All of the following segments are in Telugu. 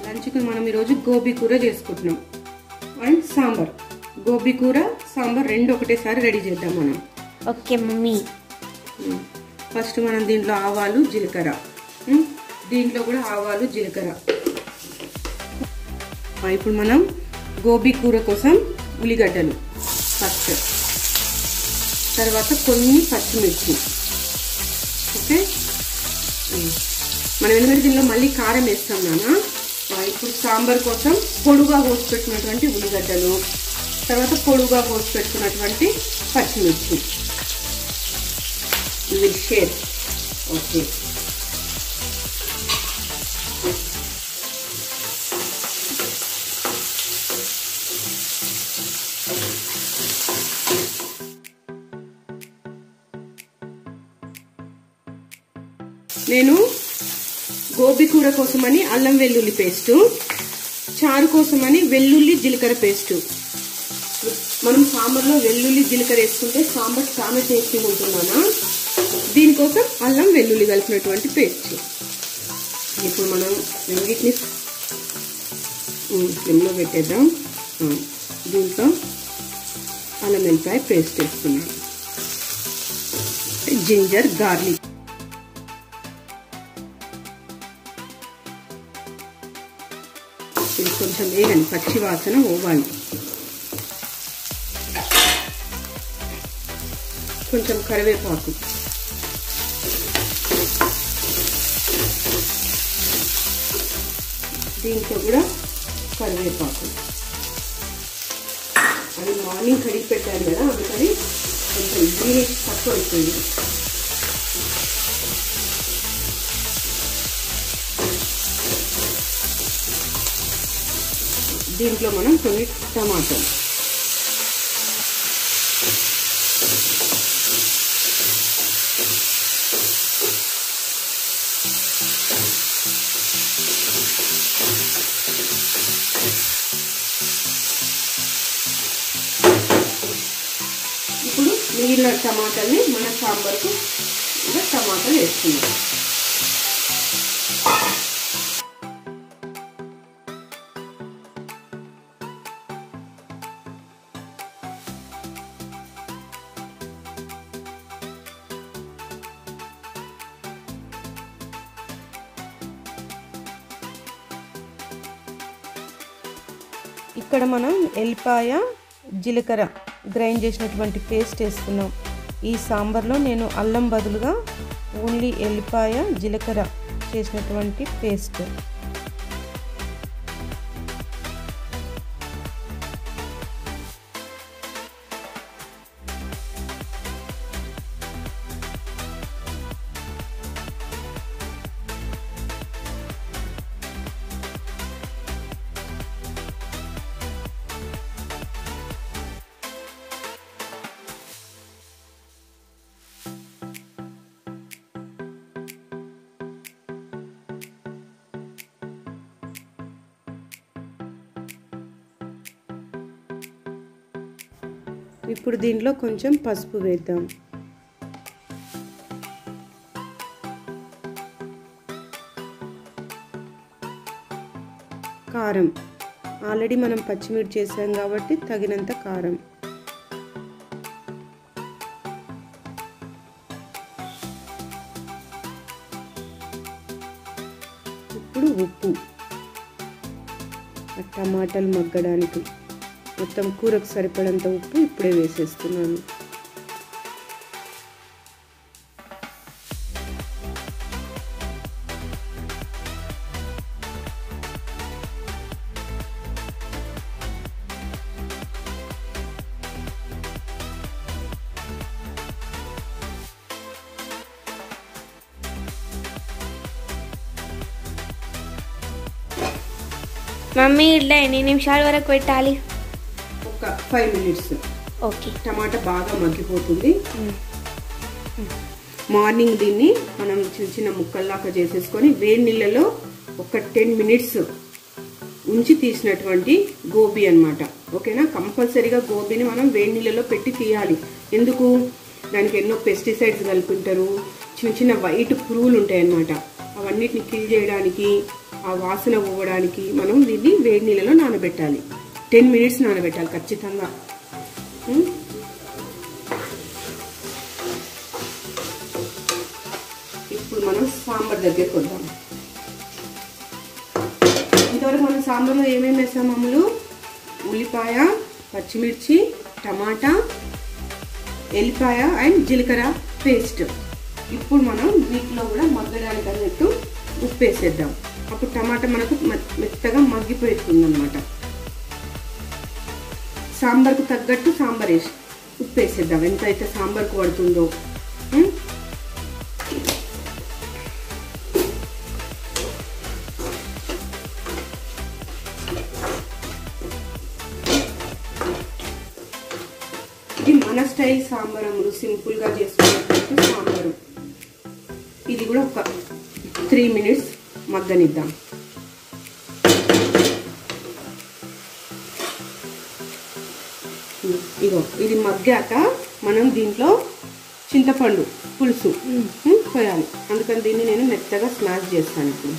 లంచ్కి మనం ఈరోజు గోబీ కూర చేసుకుంటున్నాం అండ్ సాంబార్ గోబీ కూర సాంబార్ రెండు ఒకటేసారి రెడీ చేద్దాం మనం ఓకే మమ్మీ ఉమ్. ఫస్ట్ మనం దీంట్లో ఆవాలు జీలకర్ర ఉమ్. దీంట్లో కూడా ఆవాలు జీలకర్ర ఆ, ఇప్పుడు మనం గోబీ కూర కోసం ఉల్లిగడ్డలు ఫస్ట్ తర్వాత కొన్ని పచ్చిమిర్చి ఓకే ఉమ్. మనం ఎందుకంటే దీనిలో మళ్ళీ కారం వేస్తాం నాన్న ఆ, ఇప్పుడు సాంబార్ కోసం పొడుగా కోసి పెట్టినటువంటి ఉల్లిగడ్డలు తర్వాత పొడుగా కోసి పెట్టుకున్నటువంటి పచ్చిమిర్చి you will share. Okay. నేను గోబీ కూర కోసమని అల్లం వెల్లుల్లి పేస్టు చారు కోసమని వెల్లుల్లి జీలకర్ర పేస్టు మనం సాంబార్లో వెల్లుల్లి జీలకర్ర వేసుకుంటే సాంబార్ చాలా టేస్టీగా ఉంటున్నానా దీనికోసం అల్లం వెల్లుల్లి కలిపినటువంటి పేస్ట్ ఇప్పుడు మనం రెండింటిని ఫ్లేమ్లో పెట్టేద్దాం ఆ, దీంట్లో అల్లం వెల్లిపాయ పేస్ట్ వేస్తున్నాం జింజర్ గార్లిక్ ఇది కొంచెం వేగండి పచ్చి వాసన పోవాలి కొంచెం కరివేపాకు దీంట్లో కూడా కరివేపాకు అది మార్నింగ్ కడిగి పెట్టాను కదా అందుకని కొంచెం గ్రీనిష్ తక్కువ అయిపోయింది దీంట్లో మనం కొన్ని టమాటాలు ఇప్పుడు మిగిలిన టమాటాల్ని మన సాంబార్కు ఇంకా టమాటాలు వేసుకున్నాం ఇక్కడ మనం ఎల్లిపాయ జీలకర్ర గ్రైండ్ చేసినటువంటి పేస్ట్ వేస్తున్నాం ఈ సాంబార్లో నేను అల్లం బదులుగా ఓన్లీ ఎల్లిపాయ జీలకర్ర చేసినటువంటి పేస్ట్ ఇప్పుడు దీంట్లో కొంచెం పసుపు వేద్దాం కారం ఆల్రెడీ మనం పచ్చిమిర్చి చేసాం కాబట్టి తగినంత కారం ఇప్పుడు ఉప్పు ఆ టమాటాలు మగ్గడానికి మొత్తం కూరకు సరిపడంత ఉప్పు ఇప్పుడే వేసేస్తున్నాను మమ్మీ ఇట్లా ఎన్ని నిమిషాల వరకు పెట్టాలి ఒక ఫైవ్ మినిట్స్ ఓకే టమాటా బాగా మగ్గిపోతుంది మార్నింగ్ దీన్ని మనం చిన్న చిన్న ముక్కల్లాగా చేసేసుకొని వేడి నీళ్ళలో ఒక టెన్ మినిట్స్ ఉంచి తీసినటువంటి గోబీ అన్నమాట ఓకేనా కంపల్సరీగా గోబీని మనం వేడి నీళ్ళలో పెట్టి తీయాలి ఎందుకు దానికి ఎన్నో పెస్టిసైడ్స్ కలుపుంటారు చిన్న చిన్న వైట్ పురుగులు ఉంటాయి అన్నమాట అవన్నిటిని కిల్ చేయడానికి ఆ వాసన పోవడానికి మనం దీన్ని వేడి నీళ్ళలో నానబెట్టాలి టెన్ మినిట్స్ నానబెట్టాలి ఖచ్చితంగా ఉం? ఇప్పుడు మనం సాంబార్ దగ్గరికి వద్దాం ఇంతవరకు మనం సాంబార్లో ఏమేమి వేసాం అమ్ములు ఉల్లిపాయ పచ్చిమిర్చి టమాటా ఎల్లిపాయ అండ్ జీలకర్ర పేస్ట్ ఇప్పుడు మనం వీటిలో కూడా మగ్గడానికి అన్నట్టు ఉప్పు వేసేద్దాం అప్పుడు టమాటా మనకు మె- మెత్తగా మగ్గిపోతుంది అనమాట సాంబార్కు తగ్గట్టు సాంబార్ వేసి ఉప్పు వేసేద్దాం ఎంత అయితే సాంబార్కు పడుతుందో ఉం? ఇది మన స్టైల్ సాంబారములు సింపుల్గా చేసుకునేటట్టు సాంబారు ఇది కూడా ఒక త్రీ మినిట్స్ మగ్గనిద్దాం ఇగో ఇది మగ్గాక మనం దీంట్లో చింతపండు పులుసు ఉమ్, పోయాలి అందుకని దీన్ని నేను మెత్తగా స్మాష్ చేస్తాను ఇప్పుడు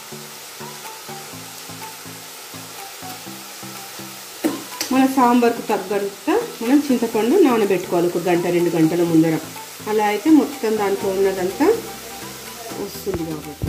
మన సాంబార్కు తగ్గట్టు మనం చింతపండు నానబెట్టుకోవాలి ఒక గంట రెండు గంటల ముందర అలా అయితే మొత్తం దాంట్లో ఉన్నదంతా వస్తుంది కాబట్టి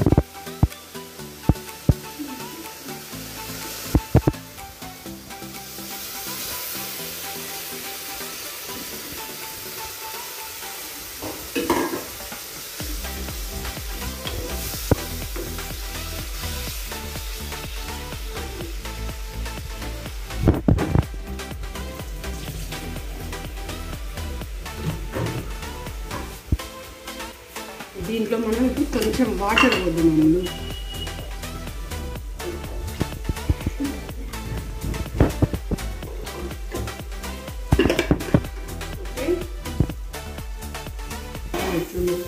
దీంట్లో మనం ఇప్పుడు కొంచెం వాటర్ వద్దాం మనము ఓకే ఎట్లుందో.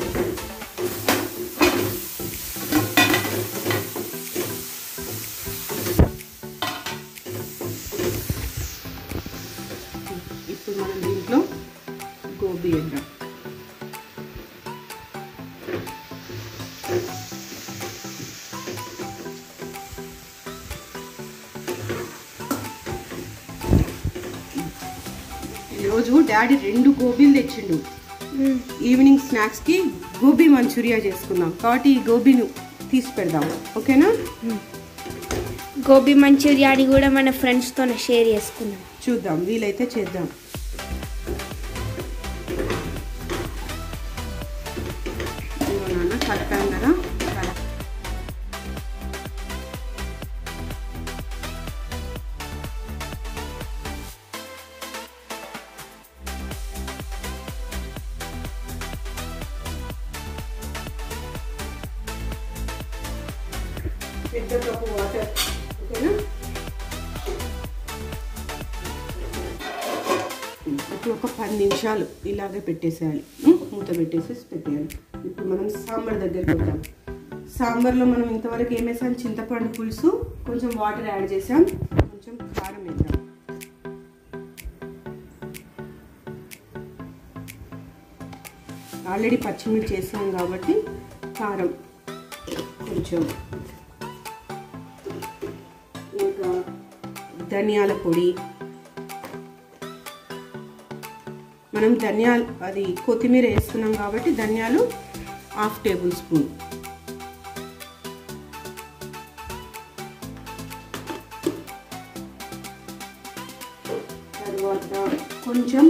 ఇప్పుడు మనం దీంట్లో గోబీ వేద్దాం ఈరోజు డాడీ రెండు గోబీలు తెచ్చిండు ఈవినింగ్ స్నాక్స్కి గోబీ మంచూరియా చేసుకుందాం కాబట్టి ఈ గోబీను తీసి పెడదాం ఓకేనా గోబీ మంచూరియాని కూడా మన ఫ్రెండ్స్తో షేర్ చేసుకుందాం చూద్దాం వీలైతే చేద్దాం ఇదిగో నాన్న కలిపాం కదా కల- పెద్ద కప్పు వాటర్ ఓకేనా ఇప్పుడు ఒక పది నిమిషాలు ఇలాగే పెట్టేసేయాలి ఉం? మూత పెట్టేసేసి పెట్టేయాలి ఇప్పుడు మనం సాంబార్ దగ్గరికి వద్దాం సాంబార్లో మనం ఇంతవరకు ఏం వేసాం చింతపండు పులుసు కొంచెం వాటర్ యాడ్ చేసాం కొంచెం కారం వేద్దాం ఆల్రెడీ పచ్చిమిర్చి వేసాం కాబట్టి కారం కొంచెం ఇంకా ధనియాల పొడి మనం ధనియాలు అది కొత్తిమీర వేస్తున్నాం కాబట్టి ధనియాలు హాఫ్ టేబుల్ స్పూన్ తర్వాత కొంచెం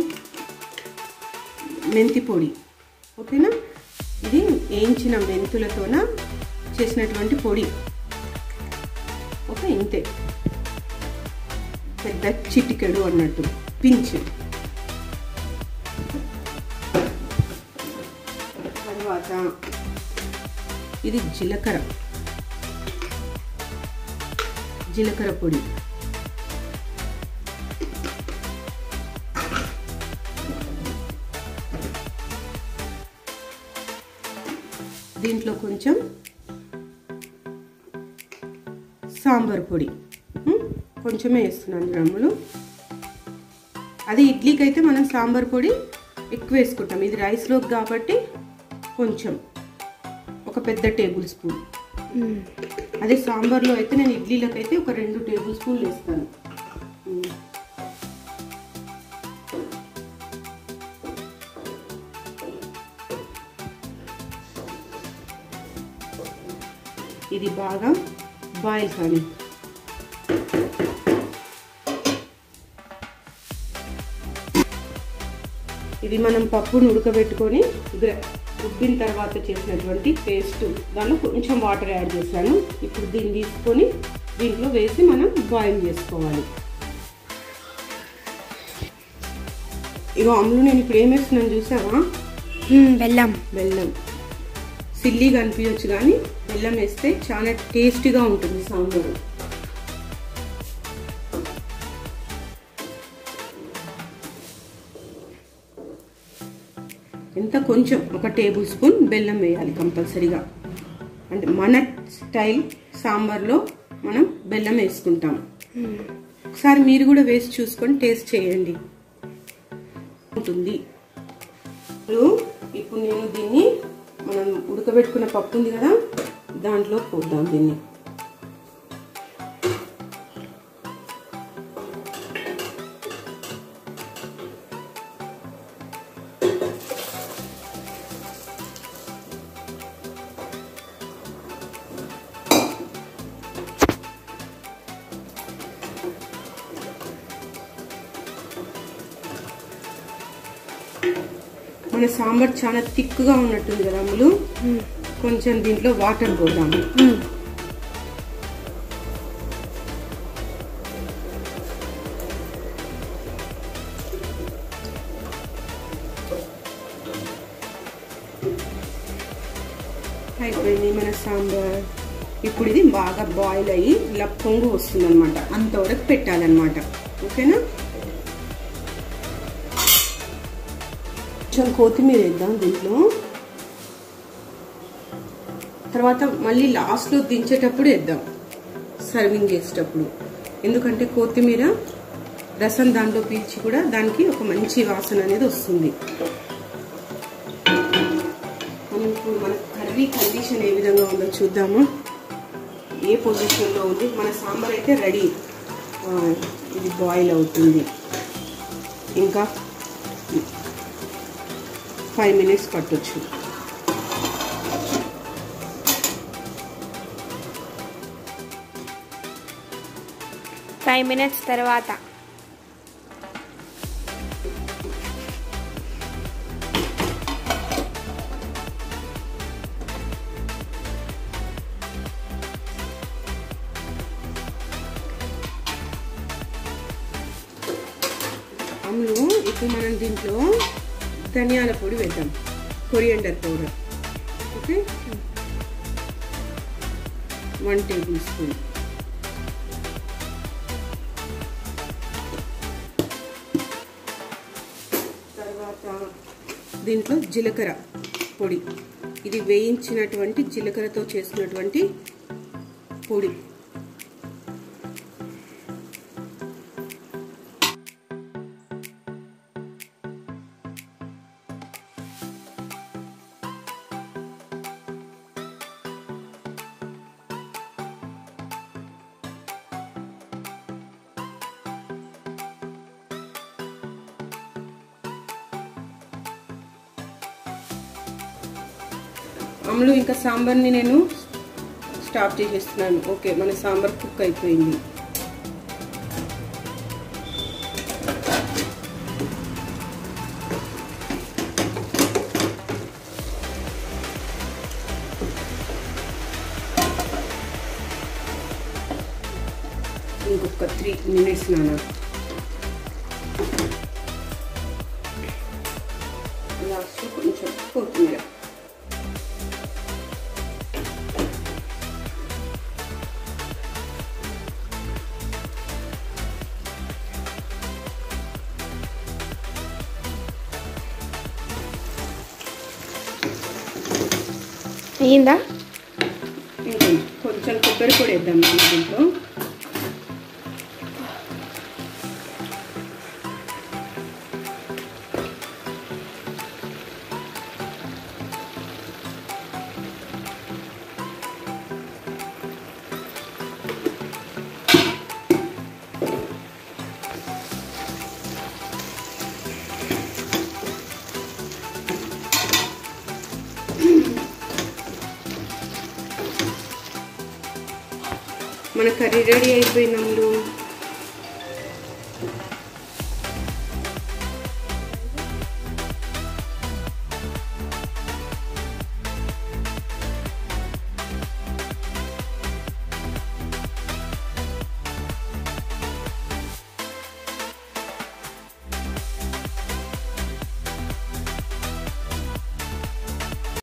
మెంతి పొడి ఓకేనా ఇది వేయించిన మెంతులతోన చేసినటువంటి పొడి ఓకే ఇంతే పెద్ద చిటికెడు అన్నట్టు పించ్ తర్వాత ఇది జీలకర్ర జీలకర్ర పొడి దీంట్లో కొంచెం సాంబార్ పొడి ఉం? కొంచెమే వేస్తున్నాను గ్రాములు అది ఇడ్లీకి అయితే మనం సాంబార్ పొడి ఎక్కువ వేసుకుంటాం ఇది రైస్లోకి కాబట్టి కొంచెం ఒక పెద్ద టేబుల్ స్పూన్ మ్మ్. అదే సాంబార్లో అయితే నేను ఇడ్లీలకు అయితే ఒక రెండు టేబుల్ స్పూన్లు వేస్తాను ఉమ్. ఇది బాగా బాయిల్ కానీ ఇది మనం పప్పును ఉడకబెట్టుకొని గ్ర- రుబ్బిన తర్వాత చేసినటువంటి పేస్ట్ దానిలో కొంచెం వాటర్ యాడ్ చేశాను ఇప్పుడు దీన్ని తీసుకొని దీంట్లో వేసి మనం బాయిల్ చేసుకోవాలి ఇగో అమ్ములు నేను ఇప్పుడు ఏం వేస్తున్నాను చూసావా మ్మ్, బెల్లం బెల్లం సిల్లీగా అనిపించచ్చు కానీ బెల్లం వేస్తే చాలా టేస్టీగా ఉంటుంది సాంబారు ఎంత కొంచెం ఒక టేబుల్ స్పూన్ బెల్లం వేయాలి కంపల్సరీగా అంటే మన స్టైల్ సాంబార్లో మనం బెల్లం వేసుకుంటాం ఒకసారి మీరు కూడా వేసి చూసుకొని టేస్ట్ చేయండి ఉంటుంది ఇప్పుడు ఇప్పుడు నేను దీన్ని మనం ఉడకబెట్టుకున్న పప్పు ఉంది కదా దాంట్లో పోద్దాం దీన్ని మన సాంబార్ చాలా థిక్గా ఉన్నట్టుంది కదా అమ్ములు మ్మ్. కొంచెం దీంట్లో వాటర్ పోద్దాము మ్మ్. అయిపోయింది మన సాంబార్ ఇప్పుడు ఇది బాగా బాయిల్ అయ్యి ఇలా పొంగు వస్తుంది అనమాట అంతవరకు పెట్టాలన్నమాట ఓకేనా కొంచెం కొత్తిమీర వేద్దాం దీంట్లో తర్వాత మళ్ళీ లాస్ట్లో దించేటప్పుడు వేద్దాం సర్వింగ్ చేసేటప్పుడు ఎందుకంటే కొత్తిమీర రసం దాంట్లో పీల్చి కూడా దానికి ఒక మంచి వాసన అనేది వస్తుంది మనం ఇప్పుడు మన కర్రీ కండిషన్ ఏ విధంగా ఉందో చూద్దాము ఏ పొజిషన్లో ఉంది మన సాంబార్ అయితే రెడీ ఆ, ఇది బాయిల్ అవుతుంది ఇంకా ఫైవ్ మినిట్స్ పట్టొచ్చు ఫైవ్ మినిట్స్ తర్వాత అమ్ములు ఇప్పుడు మనం దీంట్లో ధనియాల పొడి వేద్దాం coriander powder okay one tablespoon తర్వాత దీంట్లో జీలకర్ర పొడి ఇది వేయించినటువంటి జీలకర్రతో చేసినటువంటి పొడి అమ్ములు ఇంకా సాంబార్ని నేను స్టాప్ చేసేస్తున్నాను ఓకే మన సాంబార్ కుక్ అయిపోయింది ఇంకొక త్రీ మినిట్స్ నాన్న లాస్ట్ కొంచెం కొత్తిమీర అయ్యిందా ఇంకొంచెం కొంచెం కొబ్బరి పొడి వేద్దాం మనం దీంట్లో మన కర్రీ రెడీ అయిపోయినప్పుడు